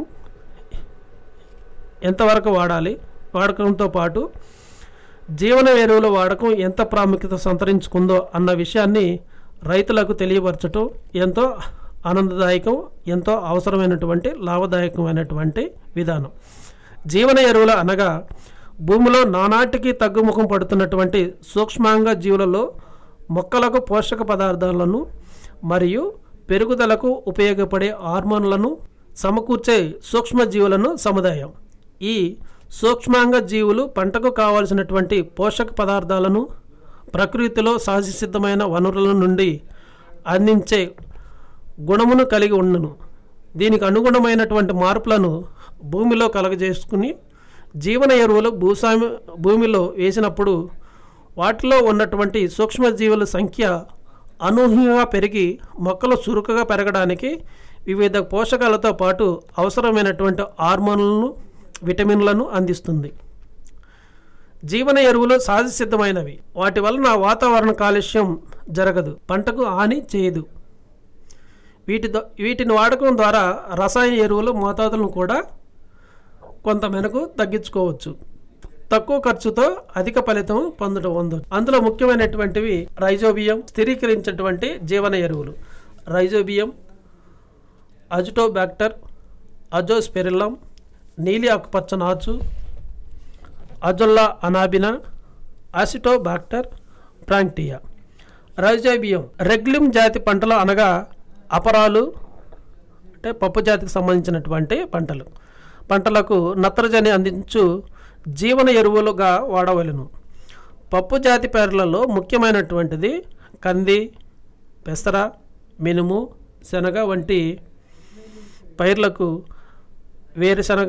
ఎంతవరకు వాడాలి వాడకంతో పాటు జీవన ఎరువుల వాడకం ఎంత ప్రాముఖ్యత సంతరించుకుందో అన్న విషయాన్ని రైతులకు తెలియపరచటం ఎంతో ఆనందదాయకం ఎంతో అవసరమైనటువంటి లాభదాయకమైనటువంటి విధానం జీవన ఎరువుల అనగా భూమిలో నానాటికి తగ్గుముఖం పడుతున్నటువంటి సూక్ష్మాంగ జీవులలో మొక్కలకు పోషక పదార్థాలను మరియు పెరుగుదలకు ఉపయోగపడే హార్మోన్లను సమకూర్చే సూక్ష్మజీవులను సముదాయం ఈ సూక్ష్మాంగ జీవులు పంటకు కావలసినటువంటి పోషక పదార్థాలను ప్రకృతిలో సహజసిద్ధమైన వనరుల నుండి అందించే గుణమును కలిగి ఉండును దీనికి అనుగుణమైనటువంటి మార్పులను భూమిలో కలగజేసుకుని జీవన ఎరువులు భూస్వామి భూమిలో వేసినప్పుడు వాటిలో ఉన్నటువంటి సూక్ష్మజీవుల సంఖ్య అనూహ్యంగా పెరిగి మొక్కలు చురుకుగా పెరగడానికి వివిధ పోషకాలతో పాటు అవసరమైనటువంటి హార్మోన్లను విటమిన్లను అందిస్తుంది జీవన ఎరువులు సహజసిద్ధమైనవి వాటి వలన వాతావరణ కాలుష్యం జరగదు పంటకు హాని చేయదు వీటి ద- వీటిని వాడకం ద్వారా రసాయన ఎరువుల మోతాదులను కూడా కొంత మేరకు తగ్గించుకోవచ్చు తక్కువ ఖర్చుతో అధిక ఫలితం పొందడం పొందవచ్చు అందులో ముఖ్యమైనటువంటివి రైజోబియం స్థిరీకరించినటువంటి జీవన ఎరువులు రైజోబియం అజిటోబ్యాక్టర్ అజోస్పెరిల్లం నీలి ఆకుపచ్చ నాచు అజొల్లా అనాబినా ఆసిటోబాక్టర్ ప్రాంక్టియా రైజోబియం రెగ్లిమ్ జాతి పంటలు అనగా అపరాలు అంటే పప్పు జాతికి సంబంధించినటువంటి పంటలు పంటలకు నత్రజని అందించు జీవన ఎరువులుగా వాడవలను పప్పు జాతి పేర్లలో ముఖ్యమైనటువంటిది కంది పెసర మినుము శనగ వంటి పైర్లకు వేరుశనగ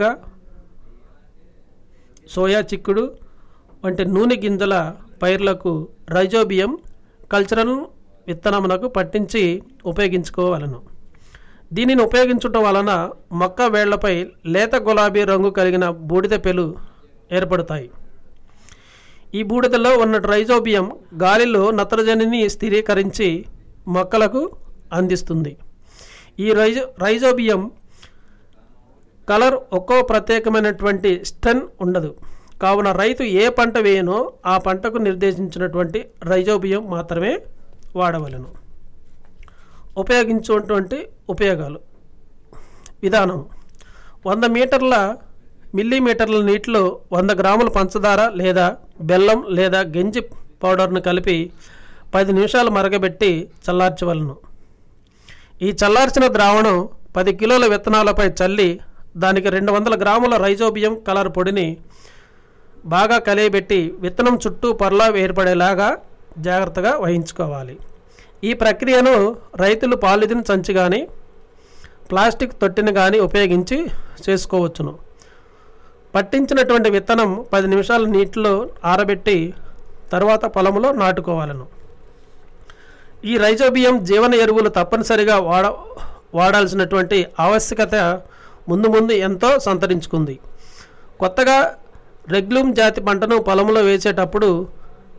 సోయా చిక్కుడు వంటి నూనె గింజల పైర్లకు రైజోబియం కల్చరల్ విత్తనమునకు పట్టించి ఉపయోగించుకోవలను దీనిని ఉపయోగించటం వలన మొక్క వేళ్లపై లేత గులాబీ రంగు కలిగిన బూడిద పెలు ఏర్పడతాయి ఈ బూడిదలో ఉన్న రైజోబియం గాలిలో నత్రజనిని స్థిరీకరించి మొక్కలకు అందిస్తుంది ఈ రైజో రైజోబియం కలర్ ఒక్కో ప్రత్యేకమైనటువంటి స్టెన్ ఉండదు కావున రైతు ఏ పంట వేయనో ఆ పంటకు నిర్దేశించినటువంటి రైజోబియం మాత్రమే వాడవలను ఉపయోగించేటువంటి ఉపయోగాలు విధానం వంద మీటర్ల మిల్లీమీటర్ల నీటిలో వంద గ్రాముల పంచదార లేదా బెల్లం లేదా గంజి పౌడర్ను కలిపి పది నిమిషాలు మరగబెట్టి చల్లార్చవలను ఈ చల్లార్చిన ద్రావణం పది కిలోల విత్తనాలపై చల్లి దానికి రెండు వందల గ్రాముల రైజోబియం కలర్ పొడిని బాగా కలియబెట్టి విత్తనం చుట్టూ పర్లా ఏర్పడేలాగా జాగ్రత్తగా వహించుకోవాలి ఈ ప్రక్రియను రైతులు పాలిథిన్ సంచి కానీ ప్లాస్టిక్ తొట్టిని కానీ ఉపయోగించి చేసుకోవచ్చును పట్టించినటువంటి విత్తనం పది నిమిషాలు నీటిలో ఆరబెట్టి తర్వాత పొలంలో నాటుకోవాలను ఈ రైజోబియం జీవన ఎరువులు తప్పనిసరిగా వాడ వాడాల్సినటువంటి ఆవశ్యకత ముందు ముందు ఎంతో సంతరించుకుంది కొత్తగా రెగ్లూమ్ జాతి పంటను పొలంలో వేసేటప్పుడు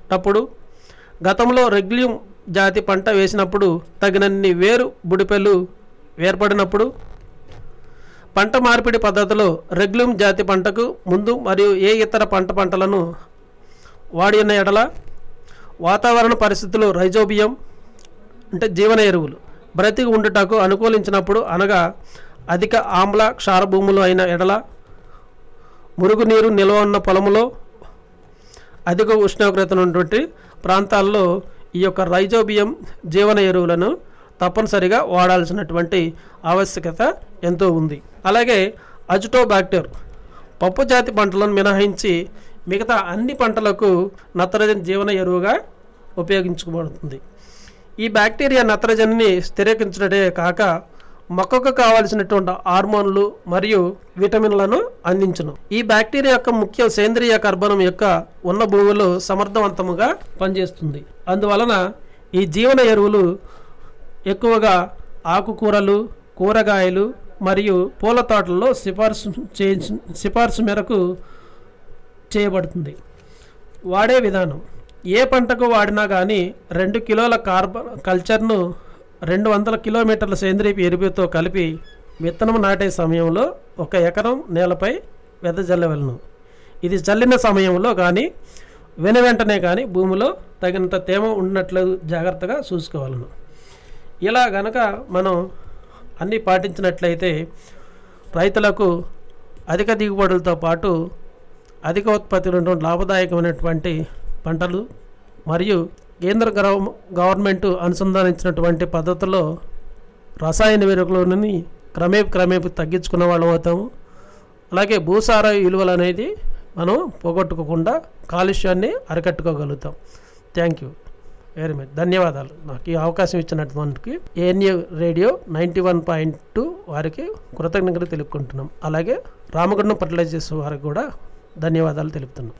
వేసినప్పుడు గతంలో రెగ్లియం జాతి పంట వేసినప్పుడు తగినన్ని వేరు బుడిపెలు ఏర్పడినప్పుడు పంట మార్పిడి పద్ధతిలో రెగ్లియం జాతి పంటకు ముందు మరియు ఏ ఇతర పంట పంటలను వాడి ఉన్న ఎడల వాతావరణ పరిస్థితులు రైజోబియం అంటే జీవన ఎరువులు బ్రతికి ఉండుటకు అనుకూలించినప్పుడు అనగా అధిక ఆమ్ల క్షార భూములు అయిన ఎడల మురుగునీరు నిల్వ ఉన్న పొలములో అధిక ఉష్ణోగ్రత ఉన్నటువంటి ప్రాంతాల్లో ఈ యొక్క రైజోబియం జీవన ఎరువులను తప్పనిసరిగా వాడాల్సినటువంటి ఆవశ్యకత ఎంతో ఉంది అలాగే అజిటోబాక్టర్ పప్పు జాతి పంటలను మినహాయించి మిగతా అన్ని పంటలకు నత్రజని జీవన ఎరువుగా ఉపయోగించబడుతుంది ఈ బ్యాక్టీరియా నత్రజనిని స్థిరీకరించడమే కాక మొక్కకు కావలసినటువంటి హార్మోన్లు మరియు విటమిన్లను అందించును ఈ బ్యాక్టీరియా యొక్క ముఖ్య సేంద్రియ కర్బనం యొక్క ఉన్న భూములు సమర్థవంతముగా పనిచేస్తుంది అందువలన ఈ జీవన ఎరువులు ఎక్కువగా ఆకుకూరలు కూరగాయలు మరియు పూల తోటల్లో సిఫార్సు చే సిఫార్సు మేరకు చేయబడుతుంది వాడే విధానం ఏ పంటకు వాడినా కానీ రెండు కిలోల కార్బన్ కల్చర్ను రెండు వందల కిలోమీటర్ల సేంద్రీయ ఎరుపుతో కలిపి విత్తనం నాటే సమయంలో ఒక ఎకరం నేలపై వెదజల్లవలను ఇది చల్లిన సమయంలో కానీ వెను వెంటనే కానీ భూమిలో తగినంత తేమ ఉన్నట్లు జాగ్రత్తగా చూసుకోవాలను ఇలా గనక మనం అన్నీ పాటించినట్లయితే రైతులకు అధిక దిగుబడులతో పాటు అధిక ఉత్పత్తి ఉన్నటువంటి లాభదాయకమైనటువంటి పంటలు మరియు కేంద్ర గవ- గవర్నమెంట్ అనుసంధానించినటువంటి పద్ధతుల్లో రసాయన ఎరువులని క్రమేపీ క్రమేపీ తగ్గించుకున్న వాళ్ళం అవుతాము అలాగే భూసార విలువలు అనేది మనం పోగొట్టుకోకుండా కాలుష్యాన్ని అరికట్టుకోగలుగుతాం థ్యాంక్ యూ వెరీ మచ్ ధన్యవాదాలు నాకు ఈ అవకాశం ఇచ్చినటువంటి ANU radio ninety one point two వారికి కృతజ్ఞతలు తెలుపుకుంటున్నాం అలాగే రామగుండం ఫర్టిలైజర్స్ వారికి కూడా ధన్యవాదాలు తెలుపుతున్నాం